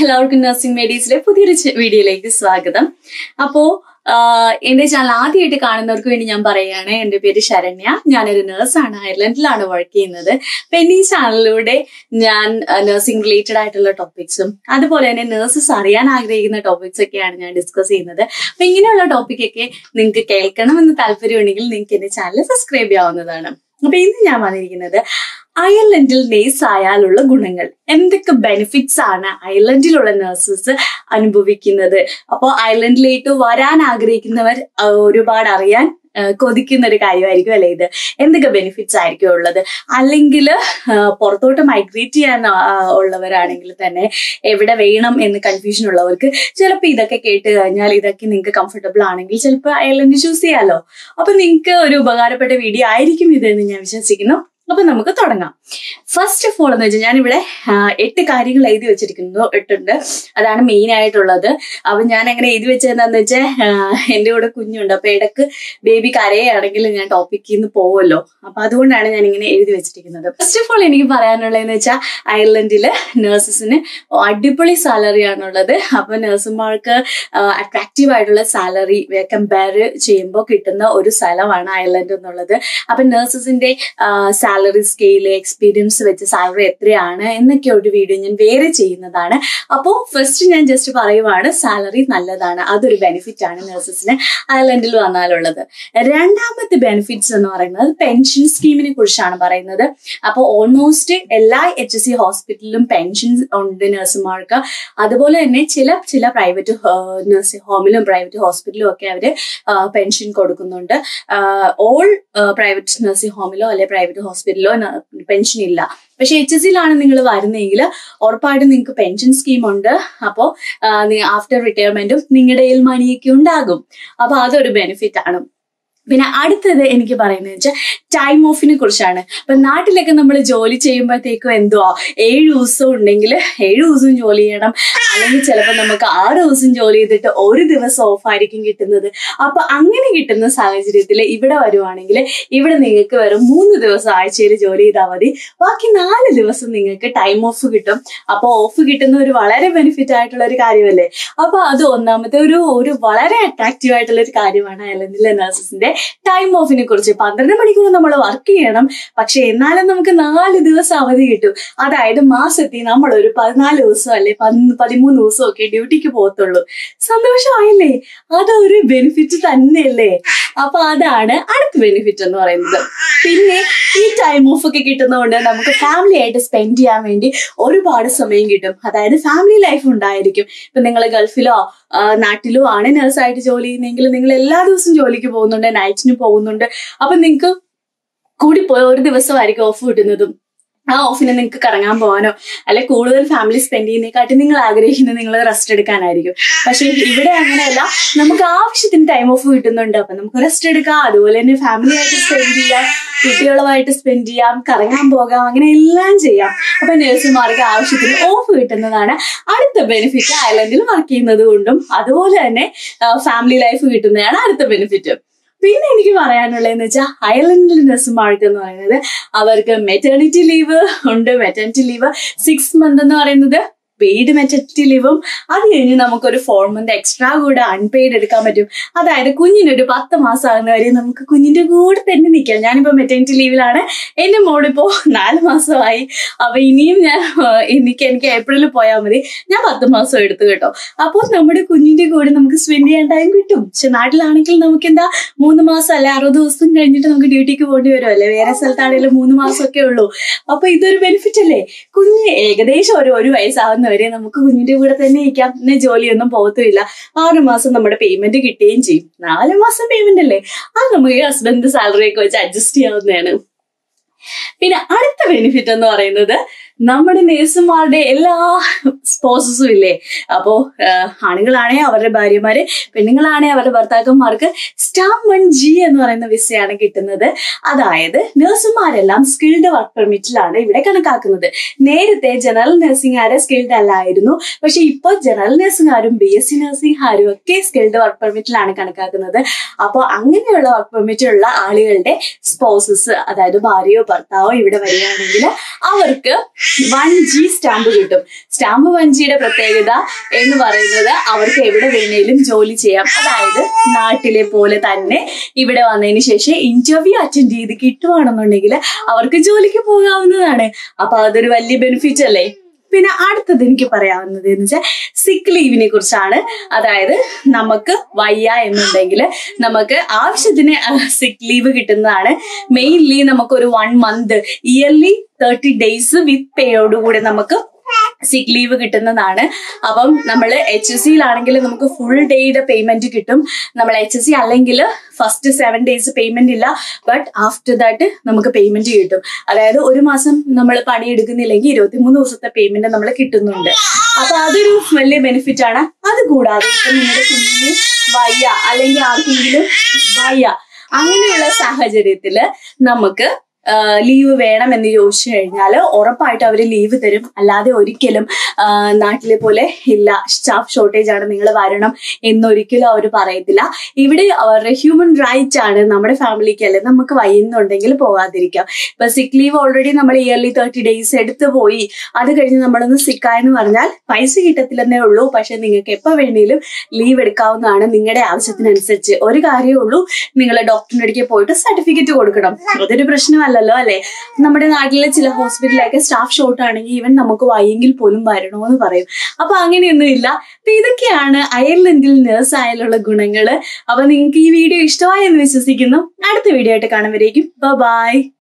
എല്ലാവർക്കും നഴ്സിംഗ് മേഡീസിലെ പുതിയൊരു ചെ- വീഡിയോയിലേക്ക് സ്വാഗതം അപ്പോ ആഹ്, എന്റെ ചാനൽ ആദ്യമായിട്ട് കാണുന്നവർക്ക് വേണ്ടി ഞാൻ പറയുകയാണ് എന്റെ പേര് ശരണ്യ ഞാനൊരു നഴ്സാണ് അയർലൻഡിലാണ് വർക്ക് ചെയ്യുന്നത് അപ്പൊ എന്റെ ഈ ചാനലിലൂടെ ഞാൻ നഴ്സിംഗ് റിലേറ്റഡ് ആയിട്ടുള്ള ടോപ്പിക്സും അതുപോലെ തന്നെ നഴ്സസ് അറിയാൻ ആഗ്രഹിക്കുന്ന ടോപ്പിക്സ് ഒക്കെയാണ് ഞാൻ ഡിസ്കസ് ചെയ്യുന്നത് അപ്പൊ ഇങ്ങനെയുള്ള ടോപ്പിക് ഒക്കെ നിങ്ങൾക്ക് കേൾക്കണമെന്ന് താല്പര്യമുണ്ടെങ്കിൽ നിങ്ങൾക്ക് എന്റെ ചാനൽ സബ്സ്ക്രൈബ് ചെയ്യാവുന്നതാണ് അപ്പൊ ഇന്ന് ഞാൻ വന്നിരിക്കുന്നത് അയർലൻഡിൽ നേഴ്സ് ആയാലുള്ള ഗുണങ്ങൾ എന്തൊക്കെ ബെനിഫിറ്റ്സ് ആണ് അയർലൻഡിലുള്ള നഴ്സസ് അനുഭവിക്കുന്നത് അപ്പോൾ അയർലൻഡിലേക്ക് വരാൻ ആഗ്രഹിക്കുന്നവർ ആ, ഒരുപാട് അറിയാൻ ആ, കൊതിക്കുന്ന ഒരു കാര്യമായിരിക്കും അല്ലെ ഇത് എന്തൊക്കെ ബെനിഫിറ്റ്സ് ആയിരിക്കും ഉള്ളത് അല്ലെങ്കിൽ പുറത്തോട്ട് മൈഗ്രേറ്റ് ചെയ്യാൻ ആ, ഉള്ളവരാണെങ്കിൽ തന്നെ എവിടെ വേണം എന്ന് കൺഫ്യൂഷൻ ഉള്ളവർക്ക് ചിലപ്പോൾ ഇതൊക്കെ കേട്ട് കഴിഞ്ഞാൽ ഇതൊക്കെ നിങ്ങൾക്ക് കംഫർട്ടബിൾ ആണെങ്കിൽ ചിലപ്പോൾ അയർലൻഡ് ചൂസ് ചെയ്യാലോ അപ്പൊ നിങ്ങൾക്ക് ഒരു ഉപകാരപ്പെട്ട വീഡിയോ ആയിരിക്കും ഇതെന്ന് ഞാൻ വിശ്വസിക്കുന്നു അപ്പൊ നമുക്ക് തുടങ്ങാം ഫസ്റ്റ് ഓഫ് ഓൾ എന്ന് വെച്ചാൽ ഞാനിവിടെ ആ, എട്ട് കാര്യങ്ങൾ എഴുതി വെച്ചിരിക്കുന്നു എട്ടുണ്ട് അതാണ് മെയിൻ ആയിട്ടുള്ളത് അപ്പൊ ഞാൻ അങ്ങനെ എഴുതി വെച്ചതെന്താന്ന് വെച്ചാൽ എന്റെ കൂടെ കുഞ്ഞുണ്ട് അപ്പൊ ഇടക്ക് ബേബി കരയാണെങ്കിൽ ഞാൻ ടോപ്പിക്കിൽ നിന്ന് പോവുമല്ലോ അപ്പൊ അതുകൊണ്ടാണ് ഞാൻ ഇങ്ങനെ എഴുതി വെച്ചിരിക്കുന്നത് ഫസ്റ്റ് ഓഫ് ഓൾ എനിക്ക് പറയാനുള്ളതെന്ന് വെച്ചാൽ അയർലൻഡില് നഴ്സസിന് അടിപൊളി സാലറി ആണുള്ളത് അപ്പൊ നഴ്സുമാർക്ക് അട്രാക്റ്റീവ് ആയിട്ടുള്ള സാലറി കമ്പയർ ചെയ്യുമ്പോൾ കിട്ടുന്ന ഒരു സ്ഥലമാണ് അയർലൻഡ് എന്നുള്ളത് അപ്പൊ നഴ്സസിന്റെ സാലറി സ്കെയില് എക്സ്പീരിയൻസ് വെച്ച് സാലറി എത്രയാണ് എന്നൊക്കെ ഒരു വീഡിയോ ഞാൻ വേറെ ചെയ്യുന്നതാണ് അപ്പോൾ ഫസ്റ്റ് ഞാൻ ജസ്റ്റ് പറയുവാണ് സാലറി നല്ലതാണ് അതൊരു ബെനിഫിറ്റ് ആണ് നഴ്സസിന് അയർലൻഡിൽ വന്നാലുള്ളത് രണ്ടാമത്തെ ബെനിഫിറ്റ്സ് എന്ന് പറയുന്നത് പെൻഷൻ സ്കീമിനെ കുറിച്ചാണ് പറയുന്നത് അപ്പോൾ ഓൾമോസ്റ്റ് എല്ലാ എച്ച് എസ് സി ഹോസ്പിറ്റലിലും പെൻഷൻ ഉണ്ട് നഴ്സുമാർക്ക് അതുപോലെ തന്നെ ചില ചില പ്രൈവറ്റ് നഴ്സിംഗ് ഹോമിലും പ്രൈവറ്റ് ഹോസ്പിറ്റലിലും ഒക്കെ അവര് പെൻഷൻ കൊടുക്കുന്നുണ്ട് ഓൾ പ്രൈവറ്റ് നഴ്സിംഗ് ഹോമിലോ അല്ലെ പ്രൈവറ്റ് ഹോസ്പിറ്റലിലോ പെൻഷൻ ഇല്ല പക്ഷെ എച്ച് എസ് സിയിലാണ് നിങ്ങൾ വരുന്നതെങ്കിൽ ഉറപ്പായിട്ടും നിങ്ങൾക്ക് പെൻഷൻ സ്കീം ഉണ്ട് അപ്പോൾ ആഫ്റ്റർ റിട്ടയർമെന്റും നിങ്ങളുടെ കയ്യിൽ മണിയൊക്കെ ഉണ്ടാകും അപ്പൊ അതൊരു ബെനിഫിറ്റ് ആണ് പിന്നെ അടുത്തത് എനിക്ക് പറയുന്നത് വെച്ചാൽ ടൈം ഓഫിനെ കുറിച്ചാണ് അപ്പൊ നാട്ടിലൊക്കെ നമ്മൾ ജോലി ചെയ്യുമ്പോഴത്തേക്കും എന്തുവാ ഏഴ് ദിവസം ഉണ്ടെങ്കിൽ ഏഴ് ദിവസവും ജോലി ചെയ്യണം അല്ലെങ്കിൽ ചിലപ്പോൾ നമുക്ക് ആറ് ദിവസം ജോലി ചെയ്തിട്ട് ഒരു ദിവസം ഓഫ് ആയിരിക്കും കിട്ടുന്നത് അപ്പൊ അങ്ങനെ കിട്ടുന്ന സാഹചര്യത്തിൽ ഇവിടെ വരുവാണെങ്കിൽ ഇവിടെ നിങ്ങൾക്ക് വെറും മൂന്ന് ദിവസം ആഴ്ചയിൽ ജോലി ചെയ്താൽ മതി ബാക്കി നാല് ദിവസം നിങ്ങൾക്ക് ടൈം ഓഫ് കിട്ടും അപ്പൊ ഓഫ് കിട്ടുന്ന ഒരു വളരെ ബെനിഫിറ്റ് ആയിട്ടുള്ള ഒരു കാര്യമല്ലേ അപ്പൊ അത് ഒന്നാമത്തെ ഒരു ഒരു വളരെ അട്രാക്റ്റീവ് ആയിട്ടുള്ള ഒരു കാര്യമാണ് അയർലൻഡിലെ നഴ്സസിന്റെ ടൈം ഓഫിനെ കുറിച്ച് പന്ത്രണ്ട് മണിക്കൂർ നമ്മൾ വർക്ക് ചെയ്യണം പക്ഷെ എന്നാലും നമുക്ക് നാല് ദിവസം അവധി കിട്ടും അതായത് മാസത്തിൽ നമ്മൾ ഒരു പതിനാല് ദിവസം അല്ലെ പന്ത് പതിമൂന്ന് ദിവസം ഒക്കെ ഡ്യൂട്ടിക്ക് പോകത്തുള്ളൂ സന്തോഷമായില്ലേ അതൊരു ബെനിഫിറ്റ് തന്നെയല്ലേ അപ്പൊ അതാണ് അടുത്ത ബെനിഫിറ്റ് എന്ന് പറയുന്നത് പിന്നെ ഈ ടൈം ഓഫ് ഒക്കെ കിട്ടുന്നതുകൊണ്ട് നമുക്ക് ഫാമിലി ആയിട്ട് സ്പെൻഡ് ചെയ്യാൻ വേണ്ടി ഒരുപാട് സമയം കിട്ടും അതായത് ഫാമിലി ലൈഫ് ഉണ്ടായിരിക്കും ഇപ്പൊ നിങ്ങൾ ഗൾഫിലോ ആ, നാട്ടിലോ ആണ് നഴ്സായിട്ട് ജോലി ചെയ്യുന്നതെങ്കിൽ നിങ്ങൾ എല്ലാ ദിവസവും ജോലിക്ക് പോകുന്നുണ്ട് നൈറ്റിന് പോകുന്നുണ്ട് അപ്പൊ നിങ്ങൾക്ക് കൂടിപ്പോയ ഒരു ദിവസമായിരിക്കും ഓഫ് കിട്ടുന്നതും ആ ഓഫിന് നിങ്ങൾക്ക് കറങ്ങാൻ പോകാനോ അല്ലെ കൂടുതൽ ഫാമിലി സ്പെൻഡ് ചെയ്യുന്നതിനെക്കാട്ടി നിങ്ങൾ ആഗ്രഹിക്കുന്നത് നിങ്ങൾ റെസ്റ്റ് എടുക്കാനായിരിക്കും പക്ഷെ ഇവിടെ അങ്ങനെയല്ല നമുക്ക് ആവശ്യത്തിന് ടൈം ഓഫ് കിട്ടുന്നുണ്ട് അപ്പൊ നമുക്ക് റെസ്റ്റ് എടുക്കാം അതുപോലെ തന്നെ ഫാമിലി ആയിട്ട് സ്പെൻഡ് ചെയ്യാം കുട്ടികളുമായിട്ട് സ്പെൻഡ് ചെയ്യാം കറങ്ങാൻ പോകാം അങ്ങനെ എല്ലാം ചെയ്യാം അപ്പൊ നഴ്സുമാർക്ക് ആവശ്യത്തിന് ഓഫ് കിട്ടുന്നതാണ് അടുത്ത ബെനിഫിറ്റ് ഐലൻഡിൽ വർക്ക് ചെയ്യുന്നത് കൊണ്ടും അതുപോലെ തന്നെ ഫാമിലി ലൈഫ് കിട്ടുന്നതാണ് അടുത്ത ബെനിഫിറ്റ് പിന്നെ എനിക്ക് പറയാനുള്ളതെന്ന് വെച്ചാൽ അയർലൻഡിലെ നഴ്സുമാർക്ക് എന്ന് പറയുന്നത് അവർക്ക് മെറ്റേണിറ്റി ലീവ് ഉണ്ട് മെറ്റേണിറ്റി ലീവ് സിക്സ് മന്ത് എന്ന് പറയുന്നത് പെയ്ഡ് മെറ്റർണിറ്റി ലീവും അത് കഴിഞ്ഞ് നമുക്കൊരു ഫോർ മന്ത് എക്സ്ട്രാ കൂടെ അൺപെയ്ഡ് എടുക്കാൻ പറ്റും അതായത് കുഞ്ഞിനൊരു പത്ത് മാസം ആകുന്ന വരെ നമുക്ക് കുഞ്ഞിന്റെ കൂടെ തന്നെ നിൽക്കാം ഞാനിപ്പോ മെറ്റേണിറ്റി ലീവിലാണ് എന്റെ മോളിപ്പോ നാല് മാസമായി അപ്പൊ ഇനിയും ഞാൻ ആ, എനിക്ക് എനിക്ക് ഏപ്രിലിൽ പോയാൽ മതി ഞാൻ പത്ത് മാസം എടുത്തു കേട്ടോ അപ്പോൾ നമ്മുടെ കുഞ്ഞിന്റെ കൂടെ നമുക്ക് സ്പെൻഡ് ചെയ്യാൻ ടൈം കിട്ടും പക്ഷെ നാട്ടിലാണെങ്കിൽ നമുക്ക് എന്താ മൂന്ന് മാസം അല്ലെ അറുപത് ദിവസം കഴിഞ്ഞിട്ട് നമുക്ക് ഡ്യൂട്ടിക്ക് പോകേണ്ടി വരും അല്ലെ വേറെ സ്ഥലത്താണെങ്കിലും മൂന്ന് മാസമൊക്കെ ഉള്ളൂ അപ്പൊ ഇതൊരു ബെനിഫിറ്റ് അല്ലേ കുഞ്ഞ് ഏകദേശം ഒരു ഒരു വയസ്സാവുന്നവരെ നമുക്ക് കുഞ്ഞിന്റെ കൂടെ തന്നെ ഇരിക്കാം പിന്നെ ജോലിയൊന്നും പോകത്തുമില്ല ആറ് മാസം നമ്മുടെ പേയ്മെന്റ് കിട്ടുകയും ചെയ്യും നാല് മാസം പേയ്മെന്റ് അല്ലേ അത് നമുക്ക് ഹസ്ബൻഡ് സാലറി ഒക്കെ വെച്ച് അഡ്ജസ്റ്റ് ചെയ്യാവുന്നതാണ് പിന്നെ അടുത്ത ബെനിഫിറ്റ് എന്ന് പറയുന്നത് നമ്മുടെ നേഴ്സുമാരുടെ എല്ലാ സ്പോസസും ഇല്ലേ അപ്പോ ആഹ്, ആണുങ്ങളാണെ അവരുടെ ഭാര്യമാര് പെണ്ണുങ്ങളാണെ അവരുടെ ഭർത്താക്കന്മാർക്ക് സ്റ്റാഫ് വൺ ജി എന്ന് പറയുന്ന വിസയാണ് കിട്ടുന്നത് അതായത് നഴ്സുമാരെല്ലാം സ്കിൽഡ് വർക്ക് പെർമിറ്റിലാണ് ഇവിടെ കണക്കാക്കുന്നത് നേരത്തെ ജനറൽ നഴ്സിംഗുകാരെ സ്കിൽഡ് അല്ലായിരുന്നു പക്ഷെ ഇപ്പൊ ജനറൽ നഴ്സിംഗുകാരും ബി എസ് സി നഴ്സിംഗുകാരും ഒക്കെ സ്കിൽഡ് വർക്ക് പെർമിറ്റിലാണ് കണക്കാക്കുന്നത് അപ്പോൾ അങ്ങനെയുള്ള വർക്ക് പെർമിറ്റ് ഉള്ള ആളുകളുടെ സ്പോസസ് അതായത് ഭാര്യയോ ഭർത്താവോ ഇവിടെ വരികയാണെങ്കിൽ അവർക്ക് വൺ ജി സ്റ്റാമ്പ് കിട്ടും സ്റ്റാമ്പ് വൺ ജിയുടെ പ്രത്യേകത എന്ന് പറയുന്നത് അവർക്ക് എവിടെ വേണേലും ജോലി ചെയ്യാം അതായത് നാട്ടിലെ പോലെ തന്നെ ഇവിടെ വന്നതിന് ശേഷം ഇന്റർവ്യൂ അറ്റൻഡ് ചെയ്ത് കിട്ടുവാണെന്നുണ്ടെങ്കിൽ അവർക്ക് ജോലിക്ക് പോകാവുന്നതാണ് അപ്പൊ അതൊരു വലിയ ബെനിഫിറ്റ് അല്ലേ പിന്നെ അടുത്തത് എനിക്ക് പറയാവുന്നത് എന്ന് വെച്ചാൽ സിക്ക് ലീവിനെ കുറിച്ചാണ് അതായത് നമുക്ക് വയ്യ എന്നുണ്ടെങ്കിൽ നമുക്ക് ആവശ്യത്തിന് സിക്ക് ലീവ് കിട്ടുന്നതാണ് മെയിൻലി നമുക്കൊരു one month yearly thirty days with പേയോടുകൂടി നമുക്ക് സിക്ക് ലീവ് കിട്ടുന്നതാണ് അപ്പം നമ്മൾ എച്ച് എസ് സിയിലാണെങ്കിൽ നമുക്ക് ഫുൾ ഡേയുടെ പേയ്മെന്റ് കിട്ടും നമ്മൾ എച്ച് എസ് സി അല്ലെങ്കിൽ ഫസ്റ്റ് സെവൻ ഡേയ്സ് പേയ്മെന്റ് ഇല്ല ബട്ട് ആഫ്റ്റർ ദാറ്റ് നമുക്ക് പേയ്മെന്റ് കിട്ടും അതായത് ഒരു മാസം നമ്മൾ പണിയെടുക്കുന്നില്ലെങ്കിൽ ഇരുപത്തിമൂന്ന് ദിവസത്തെ പേയ്മെന്റ് നമ്മൾ കിട്ടുന്നുണ്ട് അപ്പൊ അതൊരു വലിയ ബെനിഫിറ്റ് ആണ് അത് കൂടാതെ ഇപ്പൊ നിങ്ങളുടെ കുഞ്ഞിന് വയ്യ അല്ലെങ്കിൽ ആർക്കെങ്കിലും വയ്യ അങ്ങനെയുള്ള സാഹചര്യത്തില് നമുക്ക് ലീവ് വേണം എന്ന് ചോദിച്ചു കഴിഞ്ഞാൽ ഉറപ്പായിട്ട് അവർ ലീവ് തരും അല്ലാതെ ഒരിക്കലും ആ, നാട്ടിലെ പോലെ ഇല്ല സ്റ്റാഫ് ഷോർട്ടേജ് ആണ് നിങ്ങൾ വരണം എന്നൊരിക്കലും അവർ പറയത്തില്ല ഇവിടെ അവരുടെ ഹ്യൂമൻ റൈറ്റ് ആണ് നമ്മുടെ ഫാമിലിക്ക് അല്ലെ നമുക്ക് വയ്യുന്നുണ്ടെങ്കിൽ പോകാതിരിക്കാം ഇപ്പൊ സിക്ക് ലീവ് ഓൾറെഡി നമ്മൾ ഇയർലി തേർട്ടി ഡേയ്സ് എടുത്തു പോയി അത് കഴിഞ്ഞ് നമ്മളൊന്ന് സിക്കായെന്ന് പറഞ്ഞാൽ പൈസ കിട്ടത്തില്ലെന്നേ ഉള്ളൂ പക്ഷെ നിങ്ങൾക്ക് എപ്പോൾ വേണേലും ലീവ് എടുക്കാവുന്നതാണ് നിങ്ങളുടെ ആവശ്യത്തിനനുസരിച്ച് ഒരു കാര്യമേ ഉള്ളൂ നിങ്ങൾ ഡോക്ടറിന്റെ അടുക്കൽ പോയിട്ട് സർട്ടിഫിക്കറ്റ് കൊടുക്കണം അതൊരു പ്രശ്നമല്ലല്ലോ അല്ലെ നമ്മുടെ നാട്ടിലെ ചില ഹോസ്പിറ്റലിലൊക്കെ സ്റ്റാഫ് ഷോർട്ട് ആണെങ്കിൽ ഈവൻ നമുക്ക് വയ്യെങ്കിൽ പോലും വരണമെന്ന് പറയും അപ്പൊ അങ്ങനെയൊന്നും ഇല്ല അപ്പൊ ഇതൊക്കെയാണ് അയർലൻഡിൽ നേഴ്സ് ആയാലുള്ള ഗുണങ്ങള് അപ്പൊ നിങ്ങൾക്ക് ഈ വീഡിയോ ഇഷ്ടമായി എന്ന് വിശ്വസിക്കുന്നു അടുത്ത വീഡിയോ ആയിട്ട് കാണുമ്പോഴേക്കും ബൈ